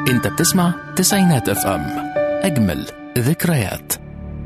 انت بتسمع تسعينات اف ام اجمل ذكريات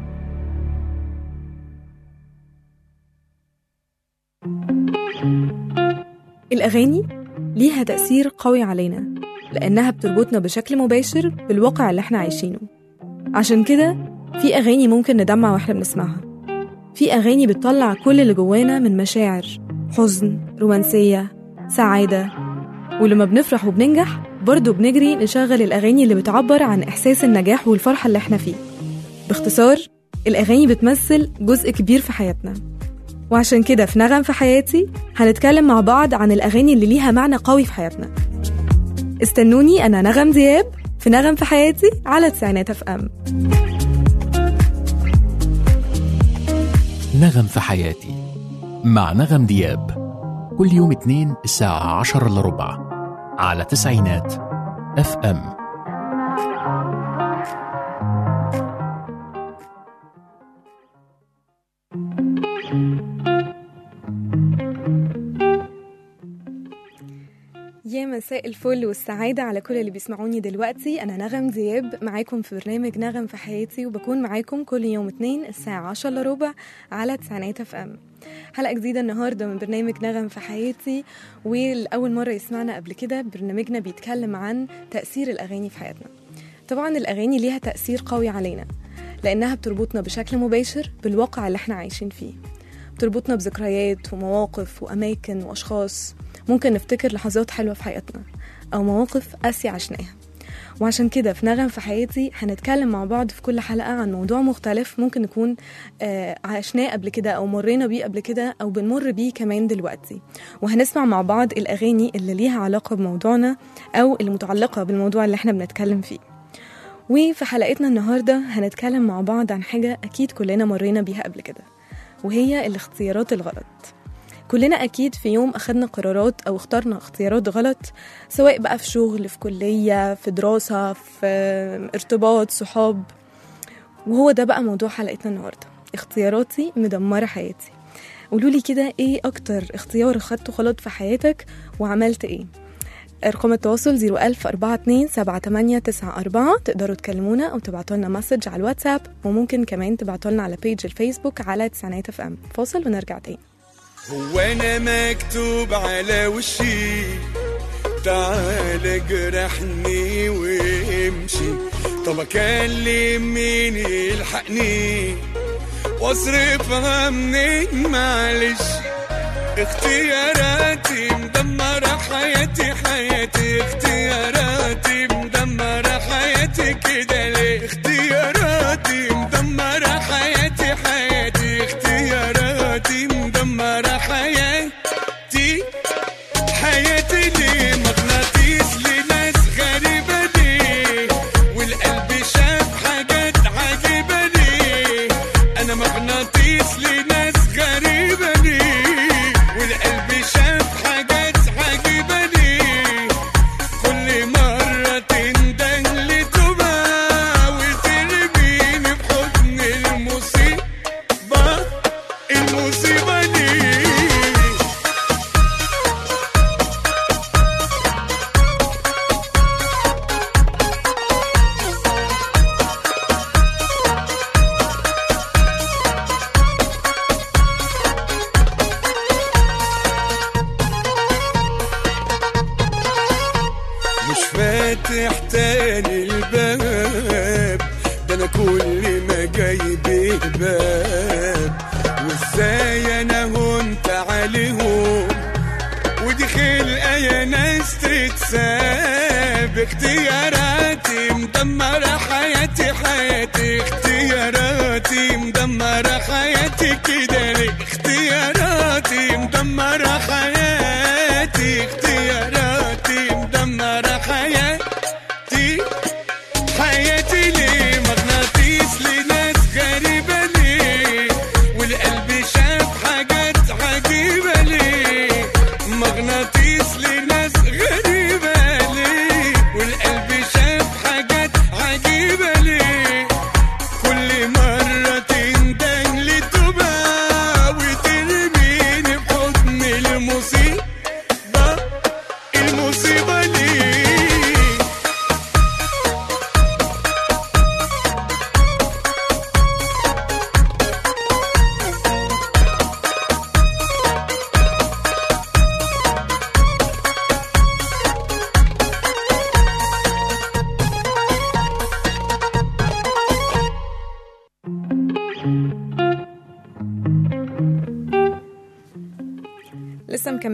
الأغاني ليها تأثير قوي علينا لأنها بتربطنا بشكل مباشر بالواقع اللي احنا عايشينه عشان كده في أغاني ممكن ندمع واحنا بنسمعها في أغاني بتطلع كل اللي جوانا من مشاعر حزن رومانسية سعادة ولما بنفرح وبننجح برضه بنجري نشغل الأغاني اللي بتعبر عن إحساس النجاح والفرحة اللي احنا فيه باختصار الأغاني بتمثل جزء كبير في حياتنا وعشان كده في نغم في حياتي هنتكلم مع بعض عن الأغاني اللي ليها معنى قوي في حياتنا استنوني أنا نغم دياب في نغم في حياتي على تسعينات اف ام نغم في حياتي مع نغم دياب كل يوم اثنين الساعة عشر إلا ربع على تسعينات اف ام يا مساء الفل والسعادة على كل اللي بيسمعوني دلوقتي أنا نغم دياب معاكم في برنامج نغم في حياتي وبكون معاكم كل يوم اتنين الساعة عشر إلا ربع على تسعينات اف ام حلقة جديدة النهاردة من برنامج نغم في حياتي والأول مرة يسمعنا قبل كده برنامجنا بيتكلم عن تأثير الأغاني في حياتنا طبعا الأغاني ليها تأثير قوي علينا لأنها بتربطنا بشكل مباشر بالواقع اللي احنا عايشين فيه بتربطنا بذكريات ومواقف وأماكن وأشخاص ممكن نفتكر لحظات حلوة في حياتنا أو مواقف قاسية عشناها وعشان كده في نغم في حياتي هنتكلم مع بعض في كل حلقة عن موضوع مختلف ممكن نكون آه، عشناه قبل كده أو مرينا بيه قبل كده أو بنمر بيه كمان دلوقتي وهنسمع مع بعض الأغاني اللي ليها علاقة بموضوعنا أو اللي متعلقة بالموضوع اللي احنا بنتكلم فيه وفي حلقتنا النهاردة هنتكلم مع بعض عن حاجة أكيد كلنا مرينا بيها قبل كده وهي الاختيارات الغلط كلنا أكيد في يوم أخدنا قرارات أو اخترنا اختيارات غلط سواء بقى في شغل في كلية في دراسة في ارتباط صحاب وهو ده بقى موضوع حلقتنا النهاردة اختياراتي مدمرة حياتي قولولي كده ايه أكتر اختيار خدته غلط في حياتك وعملت ايه ارقام التواصل 01042 تقدروا تكلمونا او تبعتوا لنا مسج على الواتساب وممكن كمان تبعتوا لنا على بيج الفيسبوك على تسعينات اف ام فاصل ونرجع تاني هو انا مكتوب على وشي تعال جرحني وامشي طب اكلم مين يلحقني واصرفها منين معلش اختياراتي مدمرة حياتي حياتي اختياراتي مدمرة حياتي كده ليه اختياراتي مدمرة حياتي حياتي اختياراتي مدمرة حياتي حياتي ليه مغناطيس لناس غريبة ليه والقلب شاف حاجات عجيبة ليه أنا مغناطيس لناس غريبة ليه والقلب شاف حاجات عجيبة ليه كل مرة تندن لتوبة وترميني بحضن المصيبة المصيبة دي مش فاتح تاني الباب ده انا كل ما جايب باب وازاي انا هنت عليهم ودي خلقه يا ناس تتساب اختياراتي مدمره حياتي حياتي اختياراتي مدمره حياتي كده ليه اختياراتي مدمره حياتي اختياراتي مدمره حياتي حياتي ليه مغناطيس لناس غريبة ليه والقلب شاف حاجات عجيبة ليه مغناطيس لناس غريبة ليه والقلب شاف حاجات عجيبة ليه كل مرة تندن لتوبة وترميني بحضن المصيبة المصيبة ليه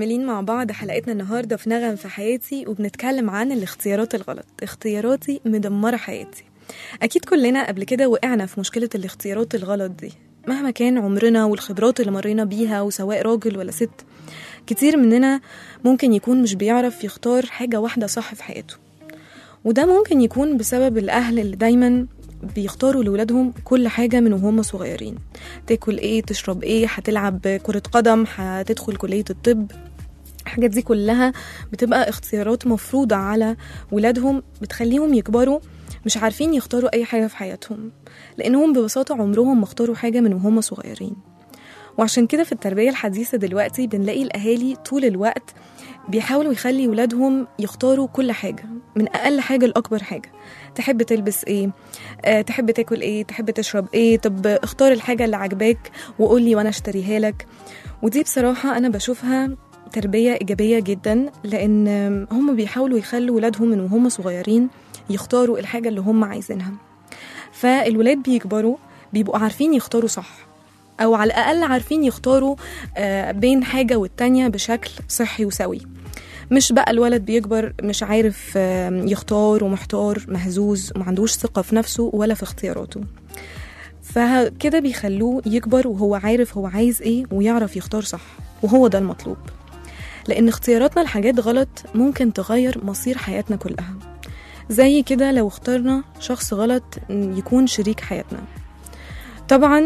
مكملين مع بعض حلقتنا النهاردة في نغم في حياتي وبنتكلم عن الاختيارات الغلط اختياراتي مدمرة حياتي أكيد كلنا قبل كده وقعنا في مشكلة الاختيارات الغلط دي مهما كان عمرنا والخبرات اللي مرينا بيها وسواء راجل ولا ست كتير مننا ممكن يكون مش بيعرف يختار حاجة واحدة صح في حياته وده ممكن يكون بسبب الأهل اللي دايما بيختاروا لولادهم كل حاجة من وهم صغيرين تاكل ايه تشرب ايه هتلعب كرة قدم هتدخل كلية الطب الحاجات دي كلها بتبقى اختيارات مفروضة على ولادهم بتخليهم يكبروا مش عارفين يختاروا أي حاجة في حياتهم لأنهم ببساطة عمرهم ما اختاروا حاجة من وهم صغيرين وعشان كده في التربية الحديثة دلوقتي بنلاقي الأهالي طول الوقت بيحاولوا يخلي ولادهم يختاروا كل حاجة من أقل حاجة لأكبر حاجة تحب تلبس ايه أه تحب تاكل ايه تحب تشرب ايه طب اختار الحاجة اللي عجباك وقولي وانا اشتريها لك ودي بصراحة انا بشوفها تربية إيجابية جدا لأن هم بيحاولوا يخلوا ولادهم من وهم صغيرين يختاروا الحاجة اللي هم عايزينها فالولاد بيكبروا بيبقوا عارفين يختاروا صح أو على الأقل عارفين يختاروا آه، بين حاجة والتانية بشكل صحي وسوي مش بقى الولد بيكبر مش عارف آه، يختار ومحتار مهزوز ومعندوش ثقة في نفسه ولا في اختياراته فكده بيخلوه يكبر وهو عارف هو عايز ايه ويعرف يختار صح وهو ده المطلوب لأن اختياراتنا لحاجات غلط ممكن تغير مصير حياتنا كلها زي كده لو اخترنا شخص غلط يكون شريك حياتنا طبعا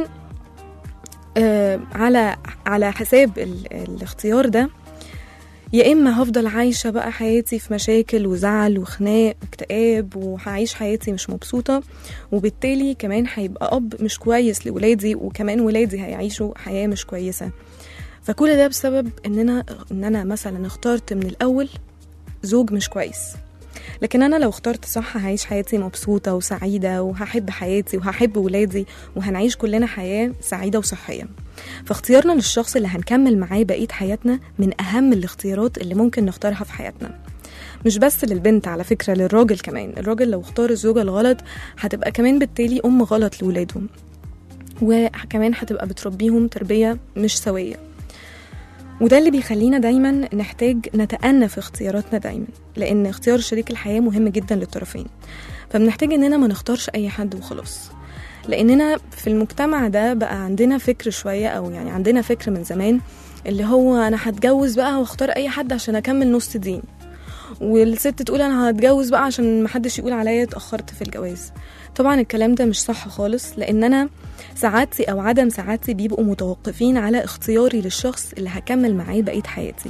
آه على على حساب ال- الاختيار ده يا اما هفضل عايشه بقى حياتي في مشاكل وزعل وخناق واكتئاب وهعيش حياتي مش مبسوطه وبالتالي كمان هيبقى اب مش كويس لولادي وكمان ولادي هيعيشوا حياه مش كويسه فكل ده بسبب ان انا ان انا مثلا اخترت من الاول زوج مش كويس لكن انا لو اخترت صح هعيش حياتي مبسوطه وسعيده وهحب حياتي وهحب ولادي وهنعيش كلنا حياه سعيده وصحيه فاختيارنا للشخص اللي هنكمل معاه بقيه حياتنا من اهم الاختيارات اللي ممكن نختارها في حياتنا مش بس للبنت على فكره للراجل كمان الراجل لو اختار الزوجه الغلط هتبقى كمان بالتالي ام غلط لولاده وكمان هتبقى بتربيهم تربيه مش سويه وده اللي بيخلينا دايما نحتاج نتأنى في اختياراتنا دايما لأن اختيار شريك الحياة مهم جدا للطرفين فبنحتاج إننا ما نختارش أي حد وخلاص لأننا في المجتمع ده بقى عندنا فكر شوية أو يعني عندنا فكر من زمان اللي هو أنا هتجوز بقى واختار أي حد عشان أكمل نص دين والست تقول أنا هتجوز بقى عشان محدش يقول عليا اتأخرت في الجواز طبعا الكلام ده مش صح خالص لأن أنا سعادتي أو عدم سعادتي بيبقوا متوقفين على اختياري للشخص اللي هكمل معاه بقية حياتي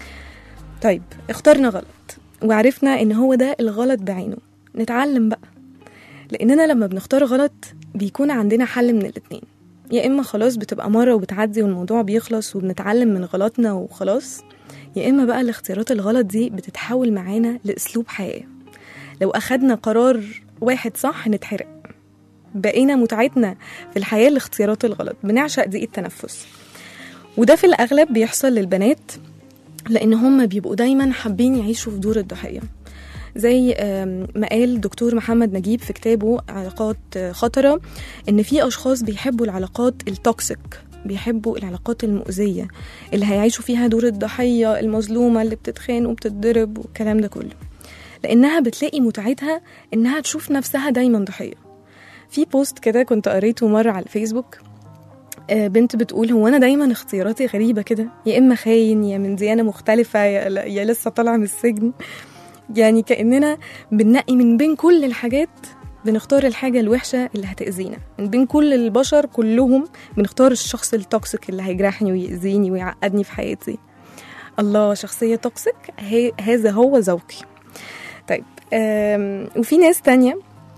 طيب اخترنا غلط وعرفنا ان هو ده الغلط بعينه نتعلم بقى لاننا لما بنختار غلط بيكون عندنا حل من الاتنين يا اما خلاص بتبقى مره وبتعدي والموضوع بيخلص وبنتعلم من غلطنا وخلاص يا اما بقى الاختيارات الغلط دي بتتحول معانا لاسلوب حياه لو اخدنا قرار واحد صح نتحرق بقينا متعتنا في الحياه الاختيارات الغلط بنعشق دقيقه التنفس وده في الاغلب بيحصل للبنات لان هم بيبقوا دايما حابين يعيشوا في دور الضحيه زي آم، ما قال دكتور محمد نجيب في كتابه علاقات آه، خطرة إن في أشخاص بيحبوا العلاقات التوكسيك بيحبوا العلاقات المؤذية اللي هيعيشوا فيها دور الضحية المظلومة اللي بتتخان وبتتضرب والكلام ده كله لأنها بتلاقي متعتها إنها تشوف نفسها دايما ضحية في بوست كده كنت قريته مرة على الفيسبوك آه، بنت بتقول هو انا دايما اختياراتي غريبه كده يا اما خاين يا من ديانه مختلفه يا, يا لسه طالعه من السجن يعني كاننا بننقي من بين كل الحاجات بنختار الحاجة الوحشة اللي هتأذينا من بين كل البشر كلهم بنختار الشخص التوكسيك اللي هيجرحني ويأذيني ويعقدني في حياتي الله شخصية توكسيك هي هذا هو ذوقي طيب آم، وفي ناس تانية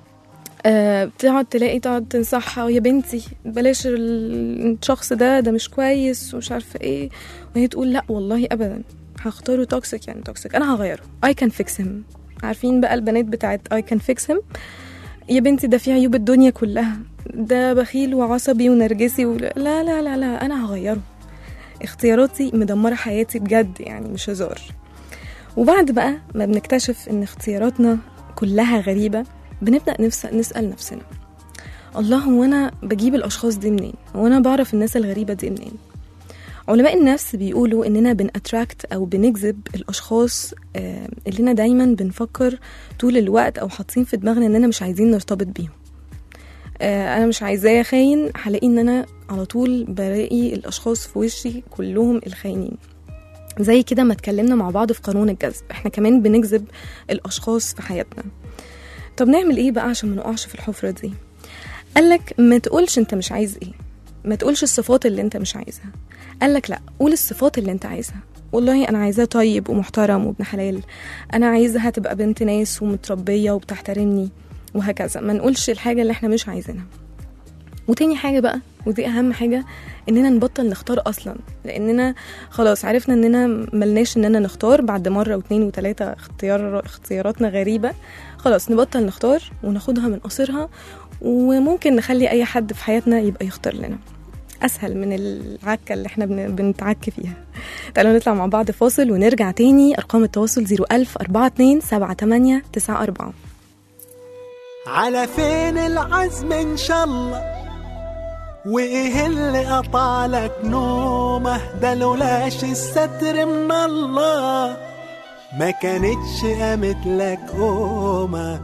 آه، بتقعد تلاقي تقعد تنصحها يا بنتي بلاش ال- الشخص ده ده مش كويس ومش عارفه ايه وهي تقول لا والله ابدا هختاره توكسيك يعني توكسيك انا هغيره اي كان فيكس هيم عارفين بقى البنات بتاعت اي كان فيكس هيم يا بنتي ده في عيوب الدنيا كلها ده بخيل وعصبي ونرجسي و... لا لا لا لا انا هغيره اختياراتي مدمره حياتي بجد يعني مش هزار وبعد بقى ما بنكتشف ان اختياراتنا كلها غريبه بنبدا نفس... نسال نفسنا الله هو انا بجيب الاشخاص دي منين هو انا بعرف الناس الغريبه دي منين علماء النفس بيقولوا اننا بنأتراكت او بنجذب الاشخاص آه، اللي دايما بنفكر طول الوقت او حاطين في دماغنا اننا مش عايزين نرتبط بيهم آه، انا مش عايزاه خاين هلاقي ان انا على طول بلاقي الاشخاص في وشي كلهم الخاينين زي كده ما اتكلمنا مع بعض في قانون الجذب احنا كمان بنجذب الاشخاص في حياتنا طب نعمل ايه بقى عشان ما نقعش في الحفرة دي قالك ما تقولش انت مش عايز ايه ما تقولش الصفات اللي انت مش عايزها قالك لا قول الصفات اللي انت عايزها والله انا عايزاه طيب ومحترم وابن حلال انا عايزها تبقى بنت ناس ومتربيه وبتحترمني وهكذا ما نقولش الحاجه اللي احنا مش عايزينها وتاني حاجه بقى ودي اهم حاجه اننا نبطل نختار اصلا لاننا خلاص عرفنا اننا ملناش اننا نختار بعد مره واتنين وتلاته اختيار اختياراتنا غريبه خلاص نبطل نختار وناخدها من قصرها وممكن نخلي اي حد في حياتنا يبقى يختار لنا اسهل من العكه اللي احنا بن- بنتعك فيها تعالوا نطلع مع بعض فاصل ونرجع تاني ارقام التواصل 01000 42 78 94 على فين العزم ان شاء الله وايه اللي قطعلك نومه ده لولاش الستر من الله ما كانتش قامت لك قومه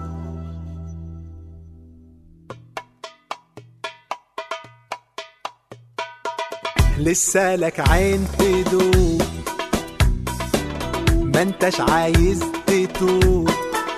لسه لك عين تدوب ما انتش عايز تتوب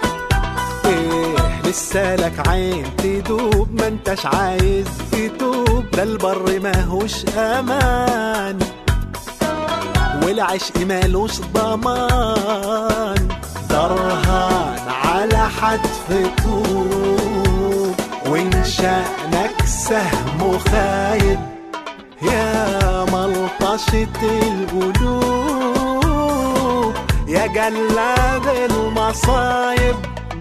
ايه لسه لك عين تدوب ما انتش عايز تتوب ده البر ماهوش امان والعشق مالوش ضمان درهان على حتف طوب وان شأنك سهم خايب يا ملطشة القلوب يا جلاد المصايب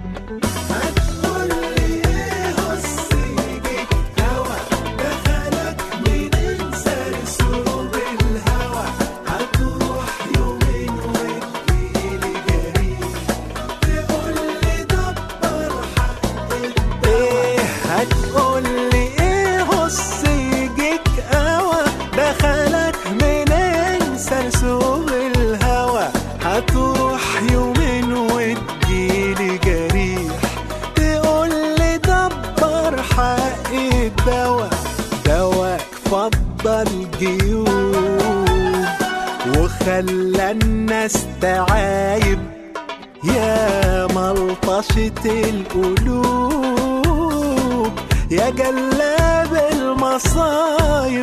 ايه هتقول لي ايه هص يجيك قوى دخلك منين سرسوب الهوى هتروح يومين وتجيلي جريح تقول لي دبر حق الدواء دواك فضل جيوب وخلى الناس تعايب يا ملطشة القلوب يا جلاب المصايب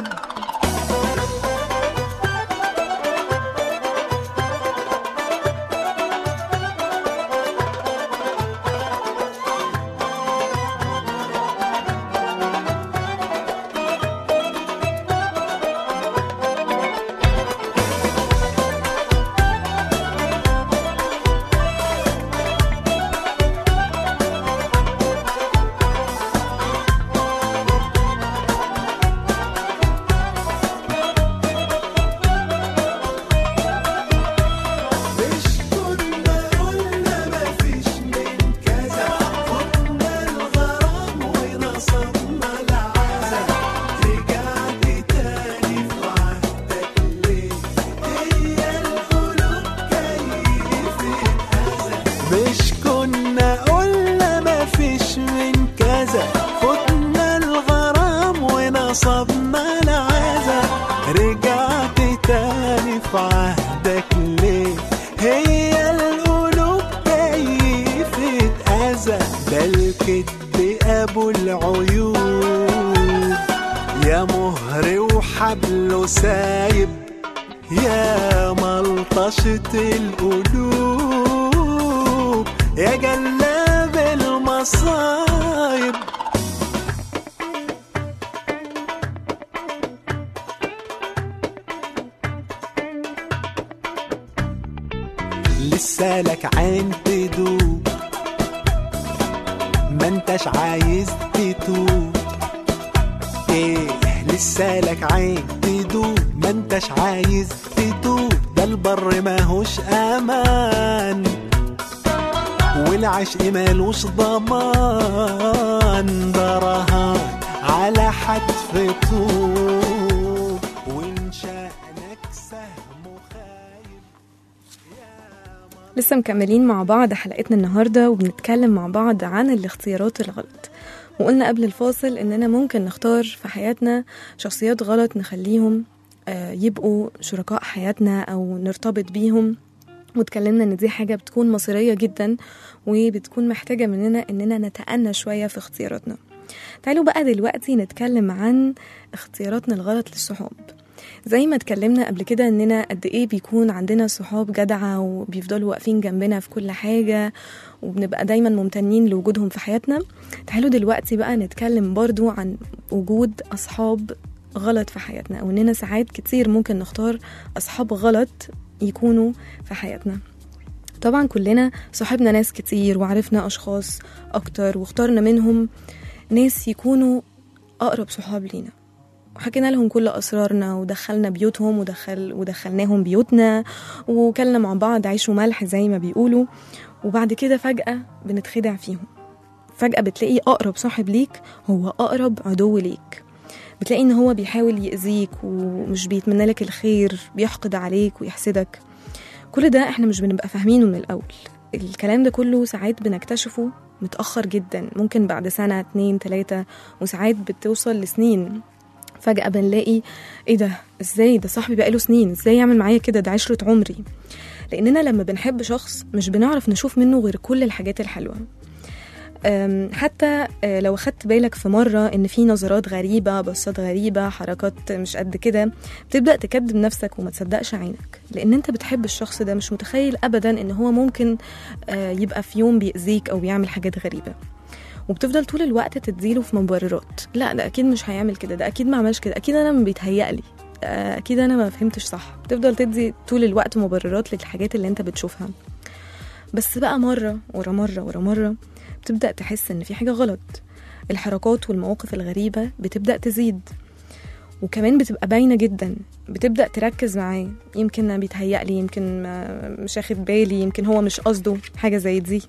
مش كنا قلنا مفيش من كذا خدنا الغرام ونصبنا العزا رجعت تاني في عهدك ليه هي القلوب كيفت أذى مش كنا قلنا مفيش من كذا خدنا الغرام ونصبنا العزا رجعت تاني في عهدك ليه هي القلوب كيفت أذى ده الكدب أبو العيوب يا مهر وحبله سايب يا ملطشة القلوب يا جلاب المصايب لسه لك عين تدوب ما انتش عايز تتوب ايه لسه لك عين تدوب ما انتش عايز تتوب ده البر ماهوش امان والعشق مالوش ضمان ده رهان على حتف طوب وان شأنك لسه مكملين مع بعض حلقتنا النهاردة وبنتكلم مع بعض عن الاختيارات الغلط وقلنا قبل الفاصل إننا ممكن نختار في حياتنا شخصيات غلط نخليهم آه، يبقوا شركاء حياتنا أو نرتبط بيهم واتكلمنا ان دي حاجة بتكون مصيرية جدا وبتكون محتاجة مننا اننا نتأنى شوية في اختياراتنا تعالوا بقى دلوقتي نتكلم عن اختياراتنا الغلط للصحاب زي ما اتكلمنا قبل كده اننا قد ايه بيكون عندنا صحاب جدعة وبيفضلوا واقفين جنبنا في كل حاجة وبنبقى دايما ممتنين لوجودهم في حياتنا تعالوا دلوقتي بقى نتكلم برضو عن وجود اصحاب غلط في حياتنا او اننا ساعات كتير ممكن نختار اصحاب غلط يكونوا في حياتنا طبعا كلنا صاحبنا ناس كتير وعرفنا اشخاص اكتر واخترنا منهم ناس يكونوا اقرب صحاب لينا وحكينا لهم كل اسرارنا ودخلنا بيوتهم ودخل ودخلناهم بيوتنا وكلنا مع بعض عيش وملح زي ما بيقولوا وبعد كده فجأة بنتخدع فيهم فجأة بتلاقي أقرب صاحب ليك هو أقرب عدو ليك بتلاقي إن هو بيحاول يأذيك ومش بيتمنى لك الخير بيحقد عليك ويحسدك كل ده احنا مش بنبقى فاهمينه من الأول الكلام ده كله ساعات بنكتشفه متأخر جدا ممكن بعد سنة اتنين تلاتة وساعات بتوصل لسنين فجأة بنلاقي ايه ده ازاي ده صاحبي بقاله سنين ازاي يعمل معايا كده ده عشرة عمري لأننا لما بنحب شخص مش بنعرف نشوف منه غير كل الحاجات الحلوة أم، حتى آه، لو أخدت بالك في مرة إن في نظرات غريبة بصات غريبة حركات مش قد كده بتبدأ تكذب نفسك وما تصدقش عينك لأن أنت بتحب الشخص ده مش متخيل أبدا إن هو ممكن آه، يبقى في يوم بيأذيك أو بيعمل حاجات غريبة وبتفضل طول الوقت تديله في مبررات لا ده اكيد مش هيعمل كده ده اكيد ما عملش كده اكيد انا ما بيتهيألي آه، اكيد انا ما فهمتش صح بتفضل تدي طول الوقت مبررات للحاجات اللي انت بتشوفها بس بقى مرة ورا مرة ورا مرة بتبدأ تحس ان في حاجة غلط الحركات والمواقف الغريبة بتبدأ تزيد وكمان بتبقى باينة جدا بتبدأ تركز معاه يمكن بيتهيألي يمكن ما- مش اخد بالي يمكن هو مش قصده حاجة زي دي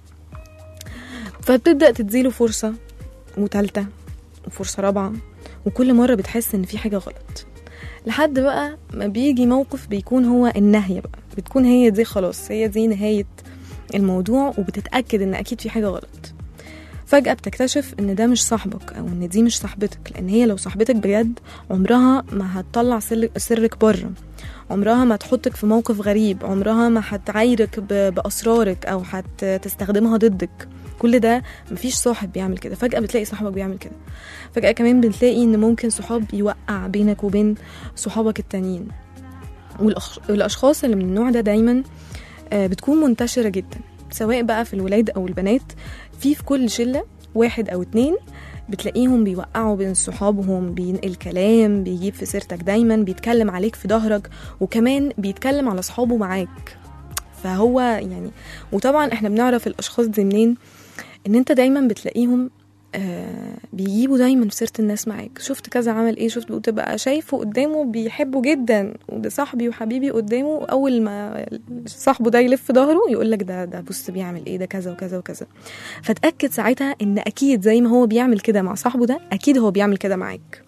فبتبدأ تديله فرصة وتالتة وفرصة رابعة وكل مرة بتحس إن في حاجة غلط لحد بقى ما بيجي موقف بيكون هو النهاية بقى بتكون هي دي خلاص هي دي نهاية الموضوع وبتتأكد إن أكيد في حاجة غلط فجأة بتكتشف إن ده مش صاحبك أو إن دي مش صاحبتك لأن هي لو صاحبتك بجد عمرها ما هتطلع سر- سرك بره عمرها ما تحطك في موقف غريب عمرها ما هتعايرك ب- بأسرارك أو هتستخدمها ضدك كل ده مفيش صاحب بيعمل كده فجأة بتلاقي صاحبك بيعمل كده فجأة كمان بتلاقي إن ممكن صحاب يوقع بينك وبين صحابك التانيين والأخ- والأشخاص اللي من النوع ده دايما آه، بتكون منتشرة جدا سواء بقى في الولاد أو البنات في في كل شلة واحد أو اتنين بتلاقيهم بيوقعوا بين صحابهم بينقل كلام بيجيب في سيرتك دايما بيتكلم عليك في ظهرك وكمان بيتكلم على صحابه معاك فهو يعني وطبعا احنا بنعرف الاشخاص دي منين ان انت دايما بتلاقيهم آه بيجيبوا دايما في سيره الناس معاك شفت كذا عمل ايه شفت وتبقى شايفه قدامه بيحبه جدا وده صاحبي وحبيبي قدامه اول ما صاحبه ده يلف ظهره يقول لك ده ده بص بيعمل ايه ده كذا وكذا وكذا فتاكد ساعتها ان اكيد زي ما هو بيعمل كده مع صاحبه ده اكيد هو بيعمل كده معاك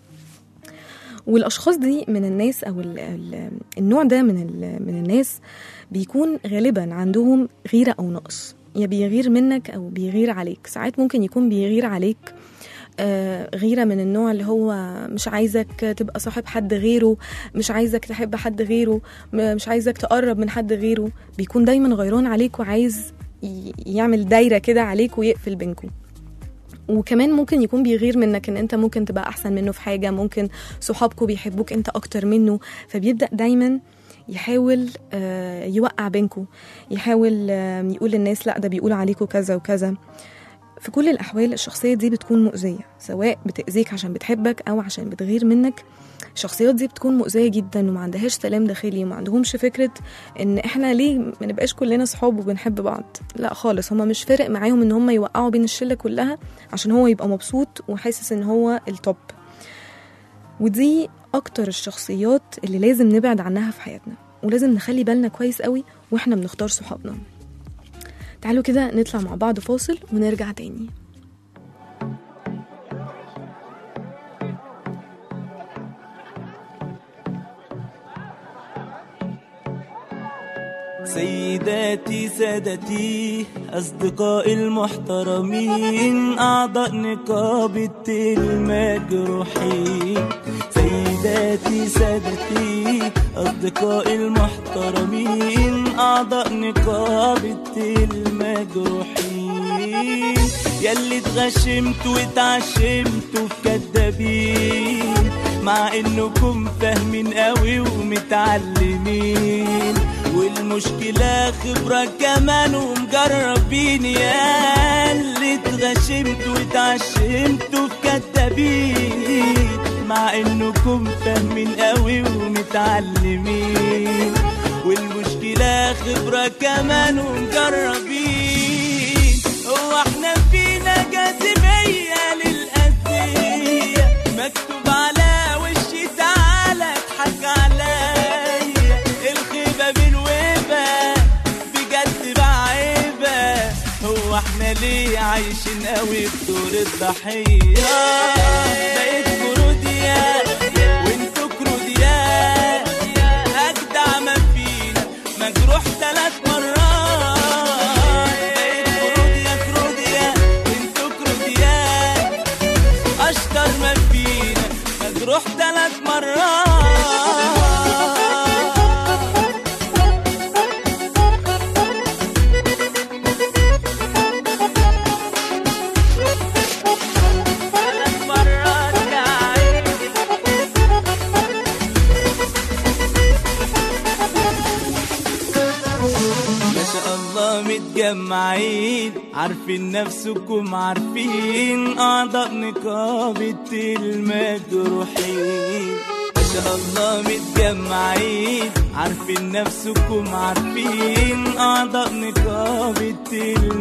والاشخاص دي من الناس او ال ال النوع ده من ال من الناس بيكون غالبا عندهم غيره او نقص يا بيغير منك او بيغير عليك ساعات ممكن يكون بيغير عليك آه، غيرة من النوع اللي هو مش عايزك تبقى صاحب حد غيره مش عايزك تحب حد غيره م- مش عايزك تقرب من حد غيره بيكون دايما غيران عليك وعايز ي- يعمل دايرة كده عليك ويقفل بينكم وكمان ممكن يكون بيغير منك ان انت ممكن تبقى احسن منه في حاجة ممكن صحابكم بيحبوك انت اكتر منه فبيبدأ دايما يحاول آه، يوقع بينكم يحاول آه، يقول للناس لا ده بيقول عليكم كذا وكذا في كل الأحوال الشخصية دي بتكون مؤذية سواء بتأذيك عشان بتحبك أو عشان بتغير منك الشخصيات دي بتكون مؤذية جدا وما عندهاش سلام داخلي وما عندهمش فكرة إن إحنا ليه ما نبقاش كلنا صحاب وبنحب بعض لا خالص هما مش فارق معاهم إن هما يوقعوا بين الشلة كلها عشان هو يبقى مبسوط وحاسس إن هو التوب ودي أكتر الشخصيات اللي لازم نبعد عنها في حياتنا ولازم نخلي بالنا كويس قوي واحنا بنختار صحابنا تعالوا كده نطلع مع بعض فاصل ونرجع تاني سيداتي سادتي أصدقائي المحترمين أعضاء نقابة المجروحين سيداتي سادتي أصدقائي المحترمين أعضاء نقابة المجروحين ياللي اتغشمت واتعشمتوا في كدابين مع انكم فاهمين قوي ومتعلمين والمشكلة خبرة كمان ومجربين يا اللي اتغشمت واتعشمتوا في كدابين مع انكم فاهمين قوي ومتعلمين والمشكلة خبرة كمان ومجربين هو احنا فينا جاذبية للأذية مكتوب على وشي تعالى اضحك عليا الخيبة بالويبة بجد بعيبة هو احنا ليه عايشين قوي في دور الضحية بقيت كروديا وانتوا كروديا اجدع ما فينا مجروح ثلاث مرات بقيت كروديا كروديا وانتوا كروديا اشطر ما فينا مجروح ثلاث مرات ثلاث مرات يا عيني ما شاء الله متجمعين عارفين نفسكم عارفين أعضاء نقابة المجروحين ما شاء الله متجمعين عارفين نفسكم عارفين أعضاء نقابة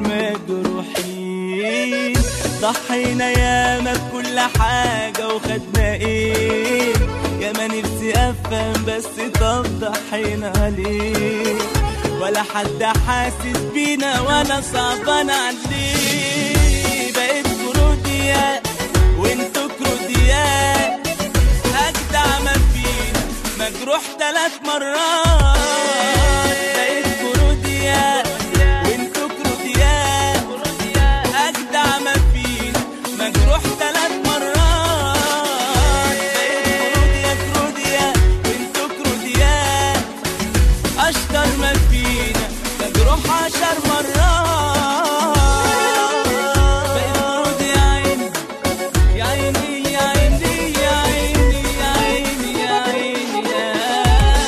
المجروحين ضحينا ياما بكل حاجة وخدنا ايه ياما نفسي افهم بس طب ضحينا ليه ولا حد حاسس بينا وانا صعبان عليه بقيت كروديا وانتوا كروديا اجدع ما فينا مجروح ثلاث مرات بقيت كروديا وانتوا كروديا اجدع ما فينا مجروح ثلاث مرات بقيت كروديا كروديا وانتوا كروديا اشطر ما فينا مجروح عشر مرات بقيت كرودي يا عيني يا عيني يا عيني يا عيني يا عيني يا عيني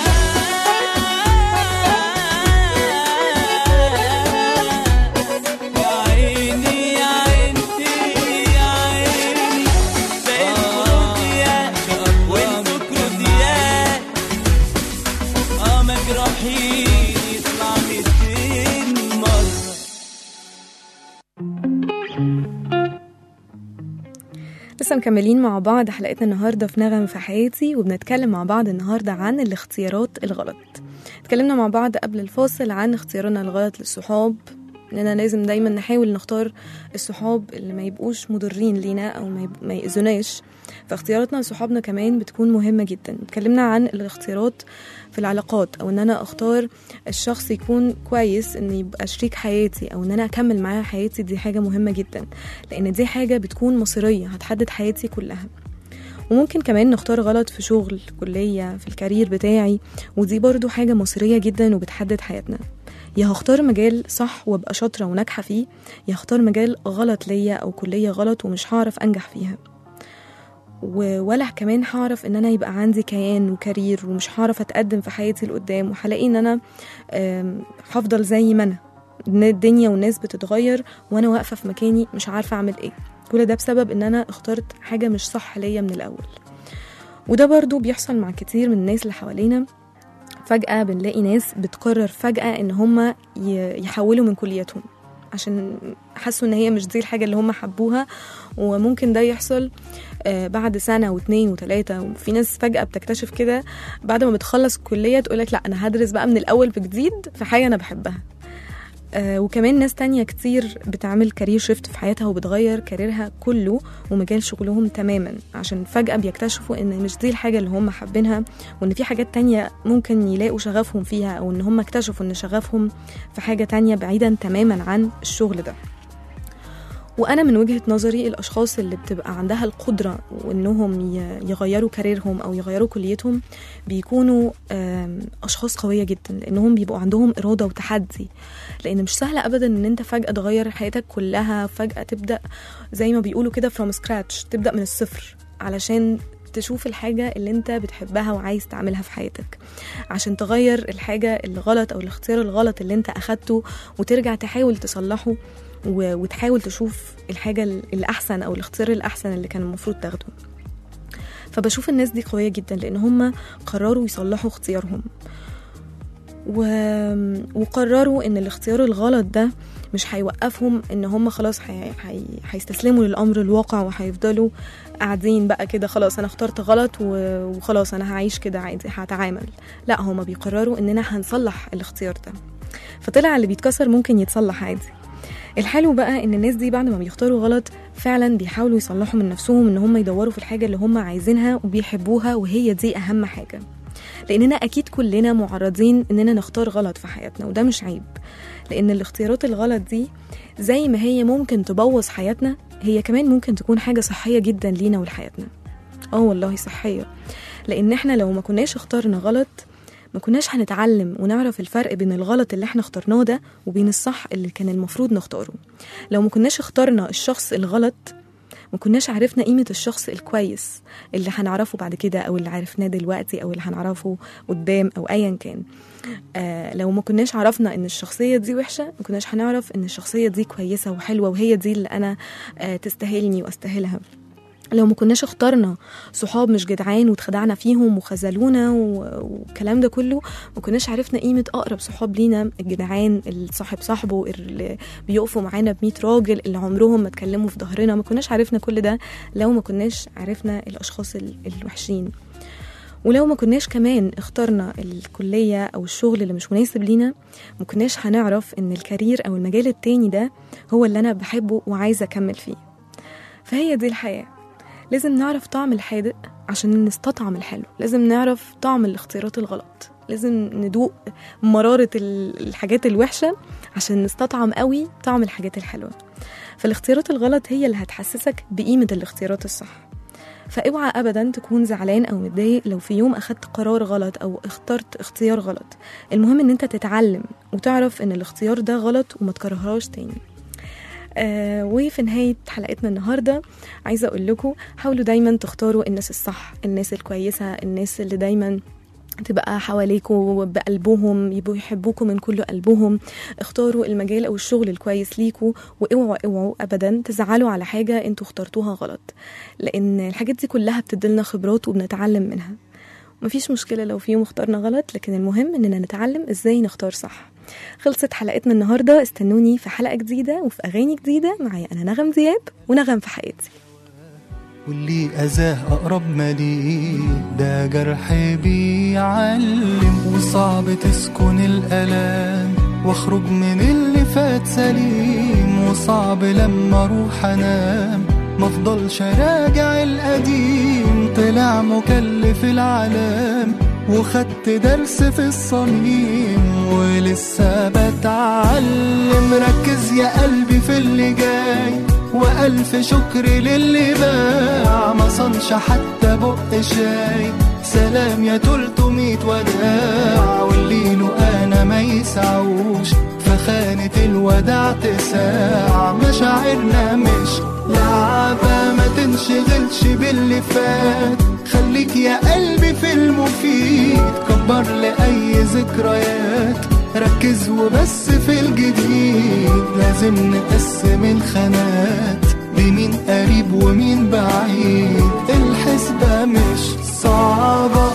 يا عيني يا عينتي يا عيني بقيت كروديا وانتوا كروديا اه مجروحين يطلع ميتين مرة لسه مكملين مع بعض حلقتنا النهارده في نغم في حياتي وبنتكلم مع بعض النهارده عن الاختيارات الغلط اتكلمنا مع بعض قبل الفاصل عن اختيارنا الغلط للصحاب اننا لازم دايما نحاول نختار الصحاب اللي ما يبقوش مضرين لينا او ما, يب... ما يأذوناش فاختياراتنا لصحابنا كمان بتكون مهمة جدا اتكلمنا عن الاختيارات في العلاقات او ان انا اختار الشخص يكون كويس ان يبقى شريك حياتي او ان انا اكمل معاه حياتي دي حاجة مهمة جدا لان دي حاجة بتكون مصيرية هتحدد حياتي كلها وممكن كمان نختار غلط في شغل كلية في الكارير بتاعي ودي برضو حاجة مصيرية جدا وبتحدد حياتنا يا هختار مجال صح وابقى شاطرة وناجحة فيه يا هختار مجال غلط ليا أو كلية غلط ومش هعرف أنجح فيها و- ولا كمان هعرف ان انا يبقى عندي كيان وكارير ومش هعرف اتقدم في حياتي لقدام وهلاقي ان انا آم، هفضل زي ما انا إن الدنيا والناس بتتغير وانا واقفه في مكاني مش عارفه اعمل ايه كل ده بسبب ان انا اخترت حاجه مش صح ليا من الاول وده برضو بيحصل مع كتير من الناس اللي حوالينا فجأة بنلاقي ناس بتقرر فجأة إن هما ي- يحولوا من كلياتهم عشان حسوا إن هي مش دي الحاجة اللي هما حبوها وممكن ده يحصل آه، بعد سنة واتنين وتلاتة وفي ناس فجأة بتكتشف كده بعد ما بتخلص الكلية تقولك لا أنا هدرس بقى من الأول بجديد في حاجة أنا بحبها آه وكمان ناس تانية كتير بتعمل كارير شيفت في حياتها وبتغير كاريرها كله ومجال شغلهم تماما عشان فجأة بيكتشفوا ان مش دي الحاجة اللي هم حابينها وان في حاجات تانية ممكن يلاقوا شغفهم فيها او ان هم اكتشفوا ان شغفهم في حاجة تانية بعيدا تماما عن الشغل ده وانا من وجهه نظري الاشخاص اللي بتبقى عندها القدره وانهم ي- يغيروا كاريرهم او يغيروا كليتهم بيكونوا آم، اشخاص قويه جدا لانهم بيبقوا عندهم اراده وتحدي لان مش سهل ابدا ان انت فجاه تغير حياتك كلها فجاه تبدا زي ما بيقولوا كده from scratch تبدا من الصفر علشان تشوف الحاجة اللي انت بتحبها وعايز تعملها في حياتك عشان تغير الحاجة الغلط او الاختيار الغلط اللي انت اخدته وترجع تحاول تصلحه و- وتحاول تشوف الحاجة ال- الأحسن أو الاختيار الأحسن اللي كان المفروض تاخده فبشوف الناس دي قوية جدا لأن هم قرروا يصلحوا اختيارهم و... وقرروا ان الاختيار الغلط ده مش هيوقفهم ان هم خلاص هي... هي... هيستسلموا للامر الواقع وهيفضلوا قاعدين بقى كده خلاص انا اخترت غلط و... وخلاص انا هعيش كده عادي هتعامل لا هما بيقرروا اننا هنصلح الاختيار ده فطلع اللي بيتكسر ممكن يتصلح عادي الحلو بقى ان الناس دي بعد ما بيختاروا غلط فعلا بيحاولوا يصلحوا من نفسهم ان هم يدوروا في الحاجه اللي هم عايزينها وبيحبوها وهي دي اهم حاجه لاننا اكيد كلنا معرضين اننا نختار غلط في حياتنا وده مش عيب لان الاختيارات الغلط دي زي ما هي ممكن تبوظ حياتنا هي كمان ممكن تكون حاجه صحيه جدا لينا ولحياتنا اه والله صحيه لان احنا لو ما كناش اخترنا غلط ما كناش هنتعلم ونعرف الفرق بين الغلط اللي احنا اخترناه ده وبين الصح اللي كان المفروض نختاره لو ما كناش اخترنا الشخص الغلط ما كناش عرفنا قيمة الشخص الكويس اللي هنعرفه بعد كده أو اللي عرفناه دلوقتي أو اللي هنعرفه قدام أو أيا كان آه لو ما كناش عرفنا إن الشخصية دي وحشة ما كناش هنعرف إن الشخصية دي كويسة وحلوة وهي دي اللي أنا آه تستاهلني وأستاهلها لو ما كناش اخترنا صحاب مش جدعان واتخدعنا فيهم وخذلونا و- والكلام ده كله ما كناش عرفنا قيمة أقرب صحاب لينا الجدعان اللي صاحب صاحبه اللي بيقفوا معانا بمية راجل اللي عمرهم ما اتكلموا في ظهرنا ما كناش عرفنا كل ده لو ما كناش عرفنا الأشخاص ال- الوحشين ولو ما كناش كمان اخترنا الكلية أو الشغل اللي مش مناسب لينا ما كناش هنعرف إن الكارير أو المجال التاني ده هو اللي أنا بحبه وعايزة أكمل فيه فهي دي الحياة لازم نعرف طعم الحادق عشان نستطعم الحلو لازم نعرف طعم الاختيارات الغلط لازم ندوق مرارة ال- الحاجات الوحشة عشان نستطعم قوي طعم الحاجات الحلوة فالاختيارات الغلط هي اللي هتحسسك بقيمة الاختيارات الصح فاوعى ابدا تكون زعلان او متضايق لو في يوم اخدت قرار غلط او اخترت اختيار غلط المهم ان انت تتعلم وتعرف ان الاختيار ده غلط وما تكررهاش تاني آه وفي نهاية حلقتنا النهاردة عايزة أقول لكم حاولوا دايما تختاروا الناس الصح الناس الكويسة الناس اللي دايما تبقى حواليكوا بقلبهم يبقوا يحبوكوا من كل قلبهم اختاروا المجال او الشغل الكويس ليكوا واوعوا اوعوا ابدا تزعلوا على حاجه انتوا اخترتوها غلط لان الحاجات دي كلها بتدلنا خبرات وبنتعلم منها مفيش مشكله لو في يوم اخترنا غلط لكن المهم اننا نتعلم ازاي نختار صح خلصت حلقتنا النهارده استنوني في حلقه جديده وفي اغاني جديده معايا انا نغم دياب ونغم في حياتي واللي أذاه أقرب ما ليه ده جرح بيعلم وصعب تسكن الألام واخرج من اللي فات سليم وصعب لما اروح انام مفضلش راجع القديم طلع مكلف العالم وخدت درس في الصميم ولسه بتعلم ركز يا قلبي في اللي جاي وألف شكر للي باع ما صنش حتى بق شاي سلام يا تلتمية وداع واللي له أنا ما يسعوش فخانة الوداع تساع مشاعرنا مش لعبة ما تنشغلش باللي فات خليك يا قلبي في المفيد كبر لأي ذكريات ركز وبس في الجديد لازم نقسم الخانات بمين قريب ومين بعيد الحسبة مش صعبة